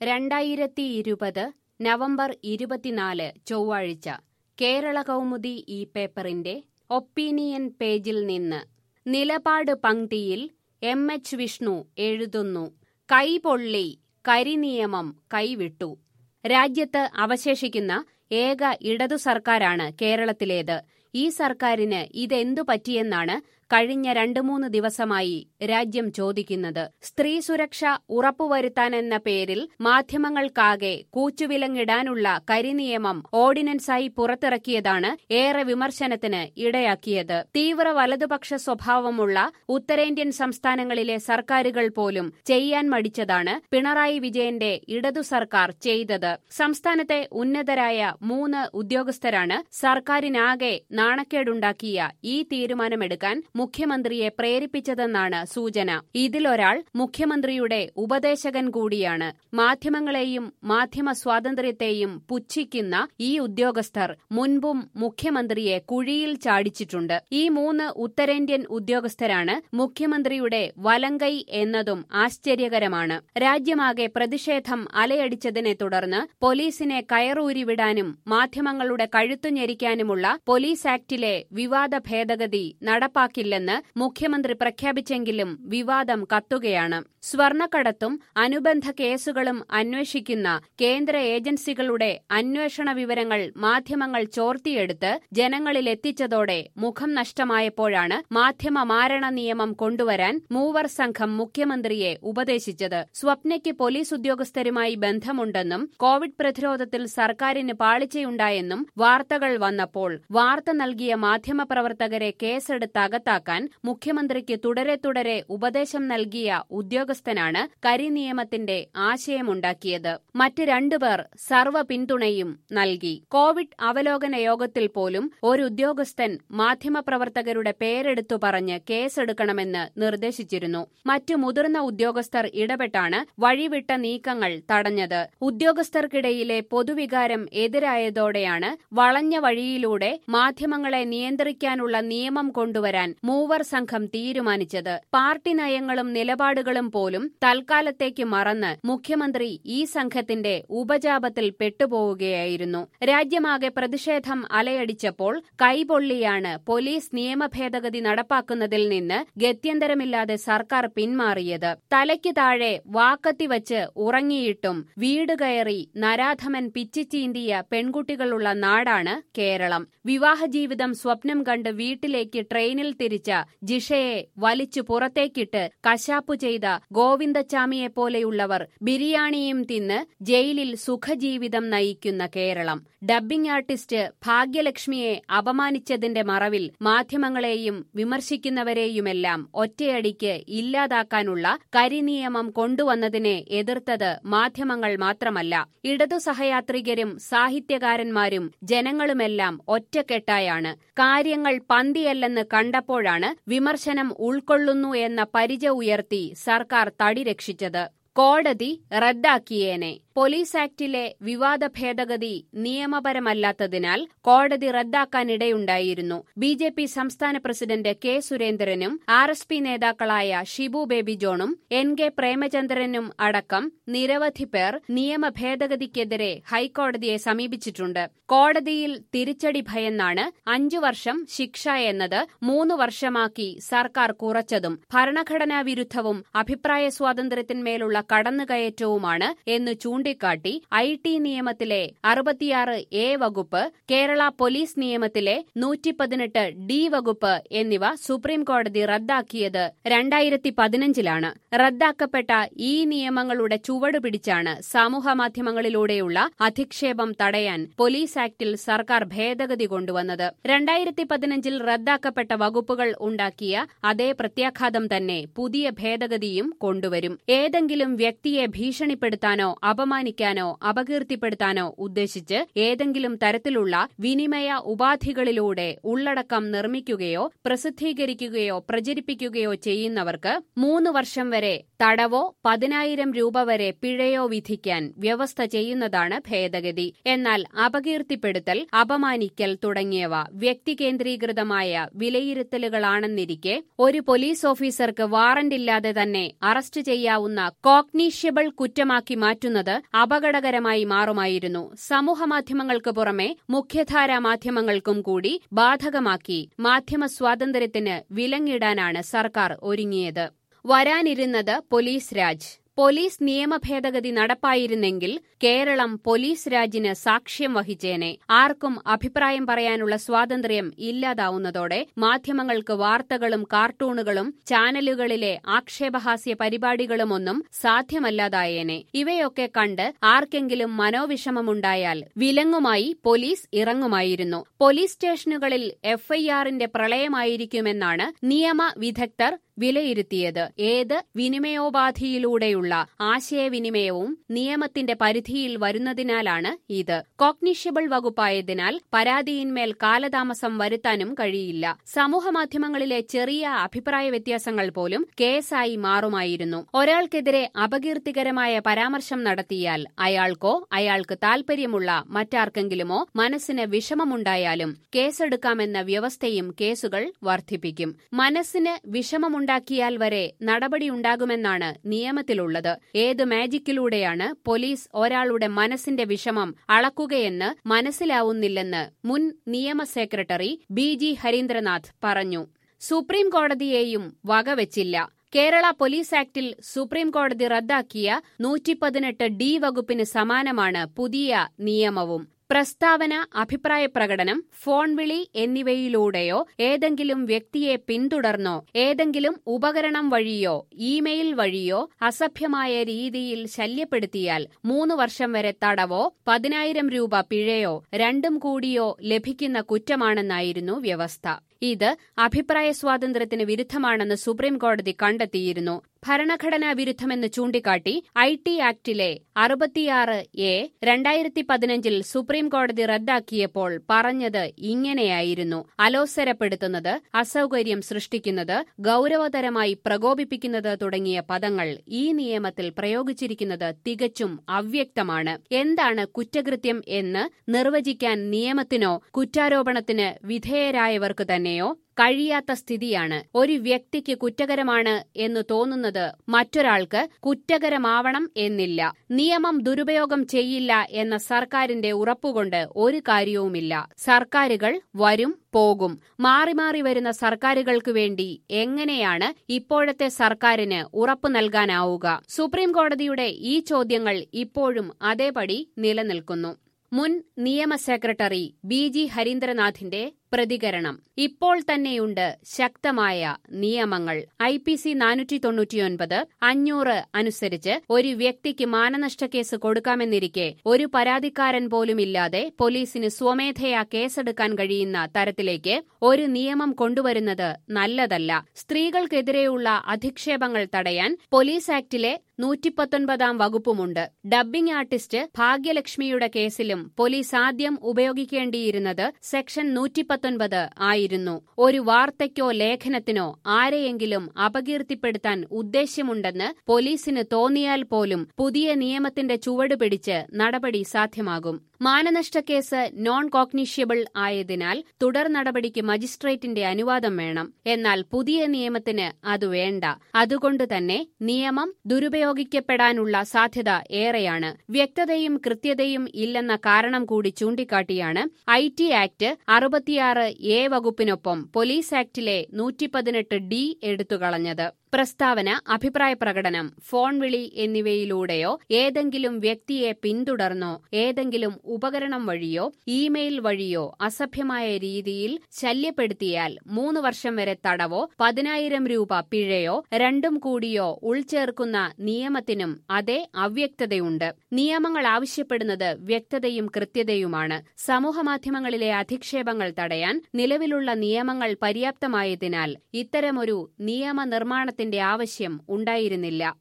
രണ്ടായിരത്തി ഇരുപത് നവംബർ ഇരുപത്തിനാല് ചൊവ്വാഴ്ച കേരള കൗമുദി ഈ പേപ്പറിന്റെ ഒപ്പീനിയൻ പേജിൽ നിന്ന് നിലപാട് പങ്ക്തിയിൽ എം എച്ച് വിഷ്ണു എഴുതുന്നു കൈപൊള്ളി കരിനിയമം കൈവിട്ടു രാജ്യത്ത് അവശേഷിക്കുന്ന ഏക ഇടതു സർക്കാരാണ് കേരളത്തിലേത് ഈ സർക്കാരിന് ഇതെന്തു പറ്റിയെന്നാണ് കഴിഞ്ഞ രണ്ടു മൂന്ന് ദിവസമായി രാജ്യം ചോദിക്കുന്നത് സ്ത്രീ സുരക്ഷ ഉറപ്പുവരുത്താനെന്ന പേരിൽ മാധ്യമങ്ങൾക്കാകെ കൂച്ചുവിലങ്ങിടാനുള്ള കരിനിയമം ഓർഡിനൻസായി പുറത്തിറക്കിയതാണ് ഏറെ വിമർശനത്തിന് ഇടയാക്കിയത് തീവ്ര വലതുപക്ഷ സ്വഭാവമുള്ള ഉത്തരേന്ത്യൻ സംസ്ഥാനങ്ങളിലെ സർക്കാരുകൾ പോലും ചെയ്യാൻ മടിച്ചതാണ് പിണറായി വിജയന്റെ ഇടതു സർക്കാർ ചെയ്തത് സംസ്ഥാനത്തെ ഉന്നതരായ മൂന്ന് ഉദ്യോഗസ്ഥരാണ് സർക്കാരിനാകെ നാണക്കേടുണ്ടാക്കിയ ഈ തീരുമാനമെടുക്കാൻ മുഖ്യമന്ത്രിയെ പ്രേരിപ്പിച്ചതെന്നാണ് സൂചന ഇതിലൊരാൾ മുഖ്യമന്ത്രിയുടെ ഉപദേശകൻ കൂടിയാണ് മാധ്യമങ്ങളെയും മാധ്യമ സ്വാതന്ത്ര്യത്തെയും പുച്ഛിക്കുന്ന ഈ ഉദ്യോഗസ്ഥർ മുൻപും മുഖ്യമന്ത്രിയെ കുഴിയിൽ ചാടിച്ചിട്ടുണ്ട് ഈ മൂന്ന് ഉത്തരേന്ത്യൻ ഉദ്യോഗസ്ഥരാണ് മുഖ്യമന്ത്രിയുടെ വലങ്കൈ എന്നതും ആശ്ചര്യകരമാണ് രാജ്യമാകെ പ്രതിഷേധം അലയടിച്ചതിനെ തുടർന്ന് പോലീസിനെ കയറൂരിവിടാനും മാധ്യമങ്ങളുടെ കഴുത്തു ഞെരിക്കാനുമുള്ള പോലീസ് ആക്ടിലെ വിവാദ ഭേദഗതി നടപ്പാക്കില്ലെന്ന് മുഖ്യമന്ത്രി പ്രഖ്യാപിച്ചെങ്കിലും വിവാദം കത്തുകയാണ് സ്വർണക്കടത്തും അനുബന്ധ കേസുകളും അന്വേഷിക്കുന്ന കേന്ദ്ര ഏജൻസികളുടെ അന്വേഷണ വിവരങ്ങൾ മാധ്യമങ്ങൾ ചോർത്തിയെടുത്ത് ജനങ്ങളിലെത്തിച്ചതോടെ മുഖം നഷ്ടമായപ്പോഴാണ് മാധ്യമ മാരണ നിയമം കൊണ്ടുവരാൻ മൂവർ സംഘം മുഖ്യമന്ത്രിയെ ഉപദേശിച്ചത് സ്വപ്നയ്ക്ക് പോലീസ് ഉദ്യോഗസ്ഥരുമായി ബന്ധമുണ്ടെന്നും കോവിഡ് പ്രതിരോധത്തിൽ സർക്കാരിന് പാളിച്ചയുണ്ടായെന്നും വാർത്തകൾ വന്നപ്പോൾ വാർത്ത നൽകിയ മാധ്യമപ്രവർത്തകരെ കേസെടുത്ത് അകത്താക്കാൻ മുഖ്യമന്ത്രിക്ക് തുടരെ തുടരെ ഉപദേശം നൽകിയ ഉദ്യോഗസ്ഥനാണ് കരിനിയമത്തിന്റെ ആശയമുണ്ടാക്കിയത് മറ്റ് രണ്ടുപേർ സർവ്വ പിന്തുണയും നൽകി കോവിഡ് അവലോകന യോഗത്തിൽ പോലും ഒരു ഉദ്യോഗസ്ഥൻ മാധ്യമപ്രവർത്തകരുടെ പേരെടുത്തു പറഞ്ഞ് കേസെടുക്കണമെന്ന് നിർദ്ദേശിച്ചിരുന്നു മറ്റു മുതിർന്ന ഉദ്യോഗസ്ഥർ ഇടപെട്ടാണ് വഴിവിട്ട നീക്കങ്ങൾ തടഞ്ഞത് ഉദ്യോഗസ്ഥർക്കിടയിലെ പൊതുവികാരം എതിരായതോടെയാണ് വളഞ്ഞ വഴിയിലൂടെ മാധ്യമങ്ങളെ നിയന്ത്രിക്കാനുള്ള നിയമം കൊണ്ടുവരാൻ മൂവർ സംഘം തീരുമാനിച്ചത് പാർട്ടി നയങ്ങളും നിലപാടുകളും പോലും തൽക്കാലത്തേക്ക് മറന്ന് മുഖ്യമന്ത്രി ഈ സംഘത്തിന്റെ ഉപജാപത്തിൽ പെട്ടുപോവുകയായിരുന്നു രാജ്യമാകെ പ്രതിഷേധം അലയടിച്ചപ്പോൾ കൈപൊള്ളിയാണ് പോലീസ് നിയമ ഭേദഗതി നടപ്പാക്കുന്നതിൽ നിന്ന് ഗത്യന്തരമില്ലാതെ സർക്കാർ പിന്മാറിയത് തലയ്ക്ക് താഴെ വാക്കത്തി വച്ച് ഉറങ്ങിയിട്ടും വീട് കയറി നരാധമൻ പിച്ചിച്ചീന്തിയ പെൺകുട്ടികളുള്ള നാടാണ് കേരളം വിവാഹജീവിതം സ്വപ്നം കണ്ട് വീട്ടിലേക്ക് ട്രെയിനിൽ തിരിച്ച ജിഷയെ വലിച്ചു പുറത്തേക്കിട്ട് കശാപ്പു ചെയ്ത ഗോവിന്ദച്ചാമിയെപ്പോലെയുള്ളവർ ബിരിയാണിയും തിന്ന് ജയിലിൽ സുഖജീവിതം നയിക്കുന്ന കേരളം ഡബ്ബിംഗ് ആർട്ടിസ്റ്റ് ഭാഗ്യലക്ഷ്മിയെ അപമാനിച്ചതിന്റെ മറവിൽ മാധ്യമങ്ങളെയും വിമർശിക്കുന്നവരെയുമെല്ലാം ഒറ്റയടിക്ക് ഇല്ലാതാക്കാനുള്ള കരിനിയമം കൊണ്ടുവന്നതിനെ എതിർത്തത് മാധ്യമങ്ങൾ മാത്രമല്ല ഇടതു സഹയാത്രികരും സാഹിത്യകാരന്മാരും ജനങ്ങളുമെല്ലാം ഒറ്റക്കെട്ടായാണ് കാര്യങ്ങൾ പന്തിയല്ലെന്ന് കണ്ടപ്പോഴാണ് വിമർശനം ഉൾക്കൊള്ളുന്നു എന്ന പരിച ഉയർത്തി സർക്കാർ തടി രക്ഷിച്ചത് കോടതി റദ്ദാക്കിയേനെ പോലീസ് ആക്ടിലെ വിവാദ ഭേദഗതി നിയമപരമല്ലാത്തതിനാൽ കോടതി റദ്ദാക്കാനിടയുണ്ടായിരുന്നു ബി ജെ പി സംസ്ഥാന പ്രസിഡന്റ് കെ സുരേന്ദ്രനും ആർ എസ് പി നേതാക്കളായ ഷിബു ബേബി ജോണും എൻ കെ പ്രേമചന്ദ്രനും അടക്കം നിരവധി പേർ നിയമ ഭേദഗതിക്കെതിരെ ഹൈക്കോടതിയെ സമീപിച്ചിട്ടുണ്ട് കോടതിയിൽ തിരിച്ചടി ഭയന്നാണ് അഞ്ചു വർഷം ശിക്ഷ എന്നത് മൂന്ന് വർഷമാക്കി സർക്കാർ കുറച്ചതും ഭരണഘടനാ വിരുദ്ധവും അഭിപ്രായ സ്വാതന്ത്ര്യത്തിന്മേലുള്ള കടന്നുകയറ്റവുമാണ് എന്ന് ചൂണ്ടിക്കാട്ടി ഐ ടി നിയമത്തിലെ അറുപത്തിയാറ് എ വകുപ്പ് കേരള പോലീസ് നിയമത്തിലെ നൂറ്റി പതിനെട്ട് ഡി വകുപ്പ് എന്നിവ സുപ്രീം കോടതി റദ്ദാക്കിയത് രണ്ടായിരത്തി പതിനഞ്ചിലാണ് റദ്ദാക്കപ്പെട്ട ഈ നിയമങ്ങളുടെ ചുവട് പിടിച്ചാണ് സമൂഹമാധ്യമങ്ങളിലൂടെയുള്ള അധിക്ഷേപം തടയാൻ പോലീസ് ആക്ടിൽ സർക്കാർ ഭേദഗതി കൊണ്ടുവന്നത് രണ്ടായിരത്തി പതിനഞ്ചിൽ റദ്ദാക്കപ്പെട്ട വകുപ്പുകൾ ഉണ്ടാക്കിയ അതേ പ്രത്യാഘാതം തന്നെ പുതിയ ഭേദഗതിയും കൊണ്ടുവരും ഏതെങ്കിലും വ്യക്തിയെ ഭീഷണിപ്പെടുത്താനോ അപമാനിക്കാനോ അപകീർത്തിപ്പെടുത്താനോ ഉദ്ദേശിച്ച് ഏതെങ്കിലും തരത്തിലുള്ള വിനിമയ ഉപാധികളിലൂടെ ഉള്ളടക്കം നിർമ്മിക്കുകയോ പ്രസിദ്ധീകരിക്കുകയോ പ്രചരിപ്പിക്കുകയോ ചെയ്യുന്നവർക്ക് മൂന്ന് വർഷം വരെ തടവോ പതിനായിരം രൂപ വരെ പിഴയോ വിധിക്കാൻ വ്യവസ്ഥ ചെയ്യുന്നതാണ് ഭേദഗതി എന്നാൽ അപകീർത്തിപ്പെടുത്തൽ അപമാനിക്കൽ തുടങ്ങിയവ വ്യക്തി കേന്ദ്രീകൃതമായ വിലയിരുത്തലുകളാണെന്നിരിക്കെ ഒരു പോലീസ് ഓഫീസർക്ക് വാറന്റില്ലാതെ തന്നെ അറസ്റ്റ് ചെയ്യാവുന്ന കോഗ്നീഷ്യബിൾ കുറ്റമാക്കി മാറ്റുന്നത് അപകടകരമായി മാറുമായിരുന്നു സമൂഹമാധ്യമങ്ങൾക്ക് പുറമെ മുഖ്യധാരാ മാധ്യമങ്ങൾക്കും കൂടി ബാധകമാക്കി മാധ്യമ സ്വാതന്ത്ര്യത്തിന് വിലങ്ങിടാനാണ് സർക്കാർ ഒരുങ്ങിയത് വരാനിരുന്നത് പോലീസ് രാജ് പോലീസ് നിയമ ഭേദഗതി നടപ്പായിരുന്നെങ്കിൽ കേരളം പോലീസ് രാജിന് സാക്ഷ്യം വഹിച്ചേനെ ആർക്കും അഭിപ്രായം പറയാനുള്ള സ്വാതന്ത്ര്യം ഇല്ലാതാവുന്നതോടെ മാധ്യമങ്ങൾക്ക് വാർത്തകളും കാർട്ടൂണുകളും ചാനലുകളിലെ ആക്ഷേപഹാസ്യ പരിപാടികളുമൊന്നും സാധ്യമല്ലാതായേനെ ഇവയൊക്കെ കണ്ട് ആർക്കെങ്കിലും മനോവിഷമമുണ്ടായാൽ വിലങ്ങുമായി പോലീസ് ഇറങ്ങുമായിരുന്നു പോലീസ് സ്റ്റേഷനുകളിൽ എഫ്ഐആറിന്റെ പ്രളയമായിരിക്കുമെന്നാണ് നിയമ വിദഗ്ധർ വിലയിരുത്തിയത് ഏത് വിനിമയോപാധിയിലൂടെയുള്ള ആശയവിനിമയവും നിയമത്തിന്റെ പരിധിയിൽ വരുന്നതിനാലാണ് ഇത് കോഗ്നിഷ്യബിൾ വകുപ്പായതിനാൽ പരാതിയിന്മേൽ കാലതാമസം വരുത്താനും കഴിയില്ല സമൂഹമാധ്യമങ്ങളിലെ ചെറിയ അഭിപ്രായ വ്യത്യാസങ്ങൾ പോലും കേസായി മാറുമായിരുന്നു ഒരാൾക്കെതിരെ അപകീർത്തികരമായ പരാമർശം നടത്തിയാൽ അയാൾക്കോ അയാൾക്ക് താൽപര്യമുള്ള മറ്റാർക്കെങ്കിലുമോ മനസ്സിന് വിഷമമുണ്ടായാലും കേസെടുക്കാമെന്ന വ്യവസ്ഥയും കേസുകൾ വർദ്ധിപ്പിക്കും മനസ്സിന് വിഷമമുണ്ടാക്കിയാൽ വരെ നടപടിയുണ്ടാകുമെന്നാണ് നിയമത്തിലുള്ളത് ഏത് മാജിക്കിലൂടെയാണ് പോലീസ് ഒരാളുടെ മനസ്സിന്റെ വിഷമം അളക്കുകയെന്ന് മനസ്സിലാവുന്നില്ലെന്ന് മുൻ നിയമ സെക്രട്ടറി ബി ജി ഹരീന്ദ്രനാഥ് പറഞ്ഞു സുപ്രീം കോടതിയെയും വകവെച്ചില്ല കേരള പോലീസ് ആക്ടിൽ സുപ്രീം കോടതി റദ്ദാക്കിയ നൂറ്റിപ്പതിനെട്ട് ഡി വകുപ്പിന് സമാനമാണ് പുതിയ നിയമവും പ്രസ്താവന അഭിപ്രായ പ്രകടനം ഫോൺ വിളി എന്നിവയിലൂടെയോ ഏതെങ്കിലും വ്യക്തിയെ പിന്തുടർന്നോ ഏതെങ്കിലും ഉപകരണം വഴിയോ ഇമെയിൽ വഴിയോ അസഭ്യമായ രീതിയിൽ ശല്യപ്പെടുത്തിയാൽ മൂന്ന് വർഷം വരെ തടവോ പതിനായിരം രൂപ പിഴയോ രണ്ടും കൂടിയോ ലഭിക്കുന്ന കുറ്റമാണെന്നായിരുന്നു വ്യവസ്ഥ ഇത് അഭിപ്രായ സ്വാതന്ത്ര്യത്തിന് വിരുദ്ധമാണെന്ന് സുപ്രീം കോടതി കണ്ടെത്തിയിരുന്നു ഭരണഘടനാ വിരുദ്ധമെന്ന് ചൂണ്ടിക്കാട്ടി ഐ ടി ആക്ടിലെ അറുപത്തിയാറ് എ രണ്ടായിരത്തി പതിനഞ്ചിൽ സുപ്രീം കോടതി റദ്ദാക്കിയപ്പോൾ പറഞ്ഞത് ഇങ്ങനെയായിരുന്നു അലോസരപ്പെടുത്തുന്നത് അസൗകര്യം സൃഷ്ടിക്കുന്നത് ഗൌരവതരമായി പ്രകോപിപ്പിക്കുന്നത് തുടങ്ങിയ പദങ്ങൾ ഈ നിയമത്തിൽ പ്രയോഗിച്ചിരിക്കുന്നത് തികച്ചും അവ്യക്തമാണ് എന്താണ് കുറ്റകൃത്യം എന്ന് നിർവചിക്കാൻ നിയമത്തിനോ കുറ്റാരോപണത്തിന് വിധേയരായവർക്ക് തന്നെയോ കഴിയാത്ത സ്ഥിതിയാണ് ഒരു വ്യക്തിക്ക് കുറ്റകരമാണ് എന്ന് തോന്നുന്നത് മറ്റൊരാൾക്ക് കുറ്റകരമാവണം എന്നില്ല നിയമം ദുരുപയോഗം ചെയ്യില്ല എന്ന സർക്കാരിന്റെ ഉറപ്പുകൊണ്ട് ഒരു കാര്യവുമില്ല സർക്കാരുകൾ വരും പോകും മാറി മാറി വരുന്ന സർക്കാരുകൾക്ക് വേണ്ടി എങ്ങനെയാണ് ഇപ്പോഴത്തെ സർക്കാരിന് ഉറപ്പു നൽകാനാവുക സുപ്രീം കോടതിയുടെ ഈ ചോദ്യങ്ങൾ ഇപ്പോഴും അതേപടി നിലനിൽക്കുന്നു മുൻ നിയമ സെക്രട്ടറി ബി ജി ഹരീന്ദ്രനാഥിന്റെ പ്രതികരണം ഇപ്പോൾ തന്നെയുണ്ട് ശക്തമായ നിയമങ്ങൾ ഐ പി സി നാനൂറ്റി തൊണ്ണൂറ്റിയൊൻപത് അഞ്ഞൂറ് അനുസരിച്ച് ഒരു വ്യക്തിക്ക് മാനനഷ്ട കേസ് കൊടുക്കാമെന്നിരിക്കെ ഒരു പരാതിക്കാരൻ പോലുമില്ലാതെ പോലീസിന് സ്വമേധയാ കേസെടുക്കാൻ കഴിയുന്ന തരത്തിലേക്ക് ഒരു നിയമം കൊണ്ടുവരുന്നത് നല്ലതല്ല സ്ത്രീകൾക്കെതിരെയുള്ള അധിക്ഷേപങ്ങൾ തടയാൻ പോലീസ് ആക്ടിലെ നൂറ്റിപ്പത്തൊൻപതാം വകുപ്പുമുണ്ട് ഡബ്ബിംഗ് ആർട്ടിസ്റ്റ് ഭാഗ്യലക്ഷ്മിയുടെ കേസിലും പോലീസ് ആദ്യം ഉപയോഗിക്കേണ്ടിയിരുന്നത് സെക്ഷൻ നൂറ്റിപ്പത്തൊൻപത് ആയിരുന്നു ഒരു വാർത്തയ്ക്കോ ലേഖനത്തിനോ ആരെയെങ്കിലും അപകീർത്തിപ്പെടുത്താൻ ഉദ്ദേശ്യമുണ്ടെന്ന് പോലീസിന് തോന്നിയാൽ പോലും പുതിയ നിയമത്തിന്റെ ചുവട് പിടിച്ച് നടപടി സാധ്യമാകും മാനനഷ്ടക്കേസ് നോൺ കോഗ്നിഷ്യബിൾ ആയതിനാൽ തുടർ നടപടിക്ക് മജിസ്ട്രേറ്റിന്റെ അനുവാദം വേണം എന്നാൽ പുതിയ നിയമത്തിന് അത് വേണ്ട അതുകൊണ്ട് തന്നെ നിയമം ദുരുപയോഗിക്കപ്പെടാനുള്ള സാധ്യത ഏറെയാണ് വ്യക്തതയും കൃത്യതയും ഇല്ലെന്ന കാരണം കൂടി ചൂണ്ടിക്കാട്ടിയാണ് ഐ ടി ആക്ട് അറുപത്തിയാറ് എ വകുപ്പിനൊപ്പം പോലീസ് ആക്ടിലെ നൂറ്റിപ്പതിനെട്ട് ഡി എടുത്തുകളഞ്ഞത് പ്രസ്താവന അഭിപ്രായ പ്രകടനം ഫോൺ വിളി എന്നിവയിലൂടെയോ ഏതെങ്കിലും വ്യക്തിയെ പിന്തുടർന്നോ ഏതെങ്കിലും ഉപകരണം വഴിയോ ഇമെയിൽ വഴിയോ അസഭ്യമായ രീതിയിൽ ശല്യപ്പെടുത്തിയാൽ മൂന്ന് വർഷം വരെ തടവോ പതിനായിരം രൂപ പിഴയോ രണ്ടും കൂടിയോ ഉൾച്ചേർക്കുന്ന നിയമത്തിനും അതേ അവ്യക്തതയുണ്ട് നിയമങ്ങൾ ആവശ്യപ്പെടുന്നത് വ്യക്തതയും കൃത്യതയുമാണ് സമൂഹമാധ്യമങ്ങളിലെ അധിക്ഷേപങ്ങൾ തടയാൻ നിലവിലുള്ള നിയമങ്ങൾ പര്യാപ്തമായതിനാൽ ഇത്തരമൊരു നിയമനിർമ്മാണത്തിന്റെ ആവശ്യം ഉണ്ടായിരുന്നില്ല